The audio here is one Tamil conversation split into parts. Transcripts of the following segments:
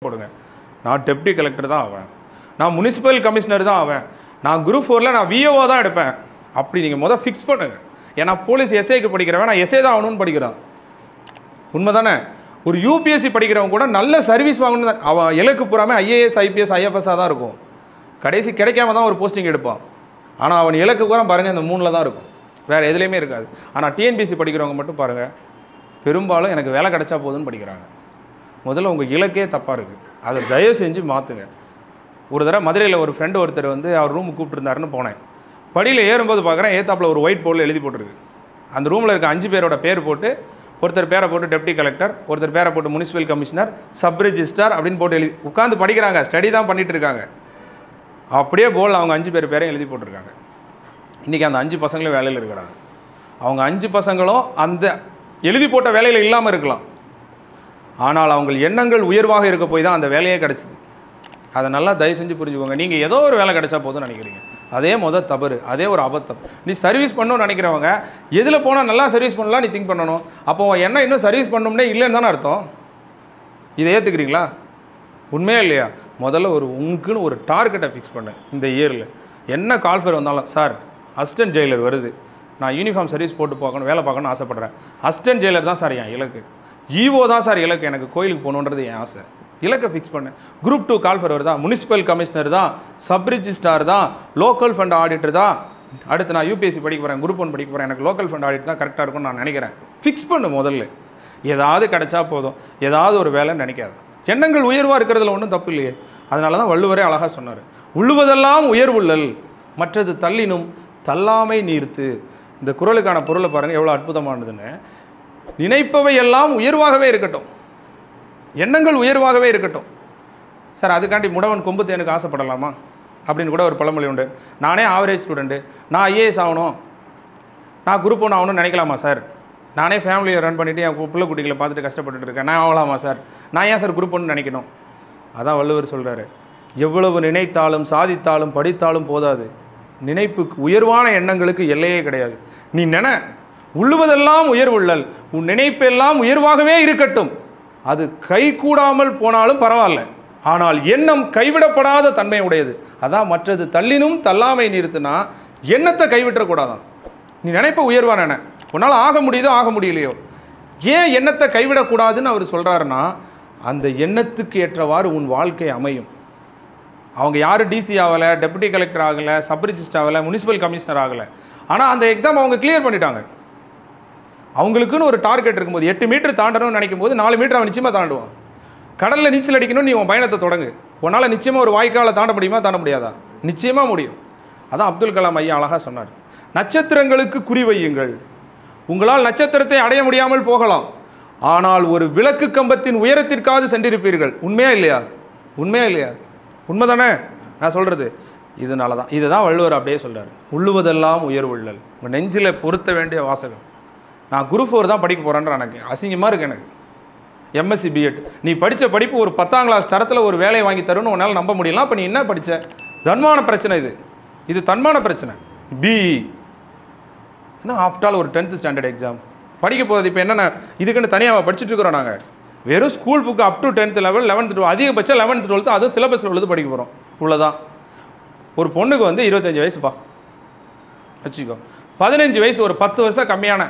போடுங்க நான் டெப்டி கலெக்டர் தான் ஆவேன் நான் முனிசிபல் கமிஷனர் தான் ஆவேன் நான் குரூப் ஃபோரில் நான் விஓஓ தான் எடுப்பேன் அப்படி நீங்கள் முதல் ஃபிக்ஸ் பண்ணுங்க ஏன்னா போலீஸ் எஸ்ஐக்கு படிக்கிறவன் நான் எஸ்ஐ தான் ஆகணும்னு படிக்கிறான் உண்மை தானே ஒரு யூபிஎஸ்சி படிக்கிறவன் கூட நல்ல சர்வீஸ் வாங்கணும் தான் அவன் இலக்கு பூராமே ஐஏஎஸ் ஐபிஎஸ் ஐஎஃப்எஸ்ஸாக தான் இருக்கும் கடைசி கிடைக்காம தான் ஒரு போஸ்டிங் எடுப்பான் ஆனால் அவன் இலக்கு பூரா பாருங்கள் இந்த மூணில் தான் இருக்கும் வேறு எதுலேயுமே இருக்காது ஆனால் டிஎன்பிசி படிக்கிறவங்க மட்டும் பாருங்கள் பெரும்பாலும் எனக்கு வேலை கிடைச்சா போதும்னு படிக்கிறாங்க முதல்ல உங்கள் இலக்கே தப்பாக இருக்குது அதை தயவு செஞ்சு மாற்றுங்க ஒரு தடவை மதுரையில் ஒரு ஃப்ரெண்டு ஒருத்தர் வந்து அவர் ரூமுக்கு கூப்பிட்டுருந்தாருன்னு போனேன் படியில் ஏறும்போது பார்க்குறேன் ஏத்தாப்பில் ஒரு ஒயிட் போர்டில் எழுதி போட்டிருக்கு அந்த ரூமில் இருக்க அஞ்சு பேரோட பேர் போட்டு ஒருத்தர் பேரை போட்டு டெப்டி கலெக்டர் ஒருத்தர் பேரை போட்டு முனிசிபல் கமிஷனர் சப் ரெஜிஸ்டார் அப்படின்னு போட்டு எழுதி உட்காந்து படிக்கிறாங்க ஸ்டடி தான் பண்ணிட்டு இருக்காங்க அப்படியே போல் அவங்க அஞ்சு பேர் பேரையும் எழுதி போட்டிருக்காங்க இன்றைக்கி அந்த அஞ்சு பசங்களும் வேலையில் இருக்கிறாங்க அவங்க அஞ்சு பசங்களும் அந்த எழுதி போட்ட வேலையில் இல்லாமல் இருக்கலாம் ஆனால் அவங்க எண்ணங்கள் உயர்வாக இருக்க போய் தான் அந்த வேலையே கிடச்சிது அதை நல்லா தயவு செஞ்சு புரிஞ்சுக்கோங்க நீங்கள் ஏதோ ஒரு வேலை கிடைச்சா போதும்னு நினைக்கிறீங்க அதே முத தவறு அதே ஒரு அபத்தம் நீ சர்வீஸ் பண்ணணும்னு நினைக்கிறவங்க எதில் போனால் நல்லா சர்வீஸ் பண்ணலாம் நீ திங்க் பண்ணணும் அப்போ உன் எண்ணம் இன்னும் சர்வீஸ் பண்ணணும்னே இல்லைன்னு தானே அர்த்தம் இதை ஏற்றுக்கிறீங்களா உண்மையா இல்லையா முதல்ல ஒரு உங்களுக்குன்னு ஒரு டார்கெட்டை ஃபிக்ஸ் பண்ணு இந்த இயரில் என்ன கால்ஃபர் வந்தாலும் சார் அசிஸ்டன்ட் ஜெயிலர் வருது நான் யூனிஃபார்ம் சர்வீஸ் போட்டு பார்க்கணும் வேலை பார்க்கணும்னு ஆசைப்பட்றேன் அசிஸ்டன்ட் ஜெயிலர் தான் சார் என் இலக்கு ஈவோ தான் சார் இலக்கு எனக்கு கோயிலுக்கு போகணுன்றது என் ஆசை இலக்கை ஃபிக்ஸ் பண்ணு குரூப் டூ கால்ஃபர் வருதா முனிசிபல் கமிஷனர் தான் சப் ரிஜிஸ்டார் தான் லோக்கல் ஃபண்ட் ஆடிட்டர் தான் அடுத்து நான் யூபிஎஸ்சி படிக்க போகிறேன் குரூப் ஒன் படிக்க போகிறேன் எனக்கு லோக்கல் ஃபண்ட் ஆடிட் தான் கரெக்டாக இருக்கும்னு நான் நினைக்கிறேன் ஃபிக்ஸ் பண்ணு முதல்ல ஏதாவது கிடைச்சா போதும் ஏதாவது ஒரு வேலைன்னு நினைக்காது எண்ணங்கள் உயர்வாக இருக்கிறதுல ஒன்றும் தப்பு இல்லையே அதனால தான் வள்ளுவரே அழகாக சொன்னார் உள்ளுவதெல்லாம் உயர்வுள்ளல் மற்றது தள்ளினும் தள்ளாமை நீர்த்து இந்த குறளுக்கான பொருளை பாருங்கள் எவ்வளோ அற்புதமானதுன்னு நினைப்பவை எல்லாம் உயர்வாகவே இருக்கட்டும் எண்ணங்கள் உயர்வாகவே இருக்கட்டும் சார் அதுக்காண்டி முடவன் கொம்பு தேனுக்கு ஆசைப்படலாமா அப்படின்னு கூட ஒரு பழமொழி உண்டு நானே ஆவரேஜ் ஸ்டூடெண்ட்டு நான் ஐஏஎஸ் ஆகணும் நான் குரூப் ஒன்று ஆகணும்னு நினைக்கலாமா சார் நானே ஃபேமிலியை ரன் பண்ணிவிட்டு என் பிள்ளை குட்டிகளை பார்த்துட்டு கஷ்டப்பட்டுட்டு இருக்கேன் நான் ஆகலாமா சார் நான் ஏன் சார் குரூப் ஒன்று நினைக்கணும் அதான் வள்ளுவர் சொல்கிறாரு எவ்வளவு நினைத்தாலும் சாதித்தாலும் படித்தாலும் போதாது நினைப்புக்கு உயர்வான எண்ணங்களுக்கு எல்லையே கிடையாது நீ நின உள்ளுவதெல்லாம் உயர்வுள்ளல் உன் நினைப்பெல்லாம் உயர்வாகவே இருக்கட்டும் அது கை கூடாமல் போனாலும் பரவாயில்ல ஆனால் எண்ணம் கைவிடப்படாத தன்மை உடையது அதான் மற்றது தள்ளினும் தள்ளாமை நிறுத்துனா எண்ணத்தை கைவிட்டக்கூடாதான் நீ நினைப்ப உயர்வா நினை உன்னால் ஆக முடியுதோ ஆக முடியலையோ ஏன் எண்ணத்தை கைவிடக்கூடாதுன்னு அவர் சொல்கிறாருன்னா அந்த எண்ணத்துக்கு ஏற்றவாறு உன் வாழ்க்கை அமையும் அவங்க யாரும் டிசி ஆகலை டெபுட்டி கலெக்டர் ஆகலை சப் ரிஜிஸ்டர் ஆகலை முனிசிபல் கமிஷனர் ஆகலை ஆனால் அந்த எக்ஸாம் அவங்க கிளியர் பண்ணிட்டாங்க அவங்களுக்குன்னு ஒரு டார்கெட் இருக்கும்போது எட்டு மீட்டர் தாண்டணும்னு நினைக்கும் போது நாலு மீட்டர் அவன் நிச்சயமாக தாண்டுவான் கடலில் நீச்சல் அடிக்கணும் நீ உன் பயணத்தை தொடங்கு உன்னால் நிச்சயமாக ஒரு வாய்க்காலை தாண்ட முடியுமா தாண்ட முடியாதா நிச்சயமாக முடியும் அதான் அப்துல் கலாம் ஐயா அழகாக சொன்னார் நட்சத்திரங்களுக்கு குறிவையுங்கள் உங்களால் நட்சத்திரத்தை அடைய முடியாமல் போகலாம் ஆனால் ஒரு விளக்கு கம்பத்தின் உயரத்திற்காவது சென்றிருப்பீர்கள் உண்மையா இல்லையா உண்மையா இல்லையா உண்மைதானே நான் சொல்கிறது இதனால தான் இதுதான் வள்ளுவர் அப்படியே சொல்றாரு உள்ளுவதெல்லாம் உயர்வுள்ளல் உங்கள் நெஞ்சில் பொருத்த வேண்டிய வாசகம் நான் குரூப் ஃபோர் தான் படிக்க போகிறேன்ற எனக்கு அசிங்கமாக இருக்கு எனக்கு எம்எஸ்சி பிஎட் நீ படித்த படிப்பு ஒரு பத்தாம் கிளாஸ் தரத்தில் ஒரு வேலையை வாங்கி தரும்னு உன்னால் நம்ப முடியலாம் அப்போ நீ என்ன படித்த தன்மான பிரச்சனை இது இது தன்மான பிரச்சனை பிஇ என்ன ஆஃப்டர் ஆல் ஒரு டென்த்து ஸ்டாண்டர்ட் எக்ஸாம் படிக்க போகிறது இப்போ என்னென்ன இதுக்குன்னு தனியாக படிச்சுட்டு இருக்கிறோம் நாங்கள் வெறும் school book up to tenth level eleventh twelfth அதிகபட்சம் லெவன்த் டுவெல்த்து அதுவும் சிலபஸில் உள்ளது படிக்க போகிறோம் இவ்வளோதான் ஒரு பொண்ணுக்கு வந்து இருபத்தஞ்சி வயசுப்பா வச்சுக்கோ பதினஞ்சு வயசு ஒரு பத்து வருஷம் கம்மியான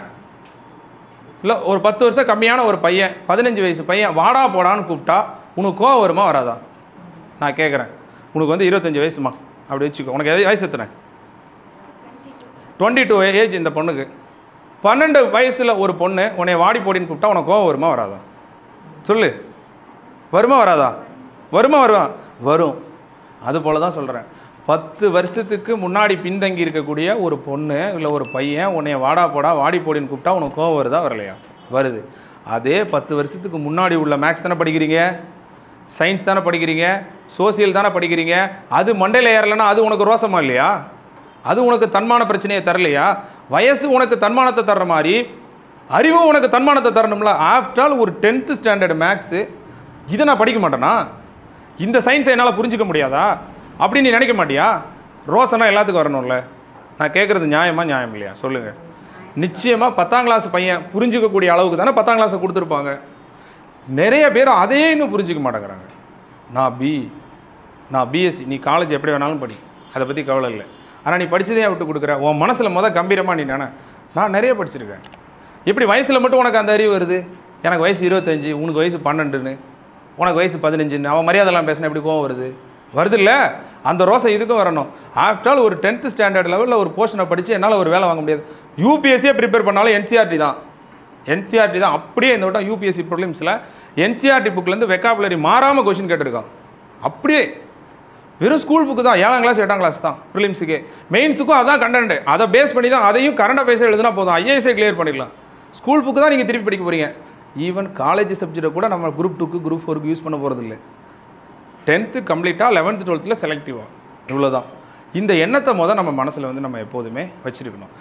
இல்லை ஒரு பத்து வருஷம் கம்மியான ஒரு பையன் பதினஞ்சு வயசு பையன் வாடா போடான்னு கூப்பிட்டா உனக்கு கோவம் வருமா வராதா நான் கேட்குறேன் உனக்கு வந்து இருபத்தஞ்சி வயசுமா அப்படி வச்சுக்கோ உனக்கு எது வயசு எத்தனை டுவெண்ட்டி டூ ஏஜ் இந்த பொண்ணுக்கு பன்னெண்டு வயசில் ஒரு பொண்ணு உன்னை வாடி போடின்னு கூப்பிட்டா உனக்கு கோவம் வருமா வராதா சொல்லு வருமா வராதா வருமா வருவா வரும் அது போல தான் சொல்கிறேன் பத்து வருஷத்துக்கு முன்னாடி பின்தங்கி இருக்கக்கூடிய ஒரு பொண்ணு இல்லை ஒரு பையன் உன்னை வாடா போடா வாடி போடின்னு கூப்பிட்டா உனக்கு கோவம் வருதா வரலையா வருது அதே பத்து வருஷத்துக்கு முன்னாடி உள்ள மேக்ஸ் தானே படிக்கிறீங்க சயின்ஸ் தானே படிக்கிறீங்க சோசியல் தானே படிக்கிறீங்க அது மண்டையில் ஏறலைன்னா அது உனக்கு ரோசமா இல்லையா அது உனக்கு தன்மான பிரச்சனையை தரலையா வயசு உனக்கு தன்மானத்தை தர்ற மாதிரி அறிவும் உனக்கு தன்மானத்தை தரணும்ல ஆஃப்டர் ஆல் ஒரு டென்த்து ஸ்டாண்டர்ட் மேக்ஸு இதை நான் படிக்க மாட்டேனா இந்த சயின்ஸை என்னால் புரிஞ்சிக்க முடியாதா அப்படி நீ நினைக்க மாட்டியா ரோசனா எல்லாத்துக்கும் வரணும்ல நான் கேட்குறது நியாயமா நியாயம் இல்லையா சொல்லுங்கள் நிச்சயமாக பத்தாம் கிளாஸ் பையன் புரிஞ்சிக்கக்கூடிய அளவுக்கு தானே பத்தாம் கிளாஸை கொடுத்துருப்பாங்க நிறைய பேர் அதையே இன்னும் புரிஞ்சிக்க மாட்டேங்கிறாங்க நான் பி நான் பிஎஸ்சி நீ காலேஜ் எப்படி வேணாலும் படி அதை பற்றி கவலை இல்லை ஆனால் நீ படிச்சதே விட்டு கொடுக்குற உன் மனசில் முத கம்பீரமாக நீ நினை நான் நிறைய படிச்சிருக்கேன் எப்படி வயசில் மட்டும் உனக்கு அந்த அறிவு வருது எனக்கு வயசு இருபத்தஞ்சி உனக்கு வயசு பன்னெண்டுன்னு உனக்கு வயசு பதினஞ்சுன்னு அவன் மரியாதைலாம் பேசினா எப்படி கோவம் வருது வருது இல்லை அந்த ரோசை இதுக்கும் வரணும் ஆஃப்டர் ஆல் ஒரு டென்த்து ஸ்டாண்டர்ட் லெவலில் ஒரு போர்ஷனை படித்து என்னால் ஒரு வேலை வாங்க முடியாது யூபிஎஸ்சியே ப்ரிப்பேர் பண்ணாலும் என்சிஆர்டி தான் என்சிஆர்டி தான் அப்படியே இந்த வட்டம் யூபிஎஸ்சி ப்ரிலிம்ஸில் என்சிஆர்டி புக்லேருந்து வெக்காபுலரி மாறாமல் கொஷின் கேட்டிருக்கான் அப்படியே வெறும் ஸ்கூல் புக்கு தான் ஏழாம் கிளாஸ் எட்டாம் கிளாஸ் தான் ப்ரிலிம்ஸுக்கு மெயின்ஸுக்கும் அதான் கண்டென்ட் அதை பேஸ் பண்ணி தான் அதையும் கரண்ட் அஃபேர்ஸ் எழுதுனா போதும் ஐஏஎஸ்ஐ கிளியர் பண்ணிடலாம் ஸ்கூல் புக்கு தான் நீங்கள் திருப்பி படிக்க போகிறீங்க ஈவன் காலேஜ் சப்ஜெக்டை கூட நம்ம குரூப் டூக்கு குரூப் ஃபோருக்கு யூஸ் பண்ண போகிறது இல்லை டென்த்து கம்ப்ளீட்டாக லெவன்த்து டுவெல்த்தில் செலக்டிவாக இவ்வளோதான் இந்த எண்ணத்தை முத நம்ம மனசில் வந்து நம்ம எப்போதுமே வச்சுருக்கணும்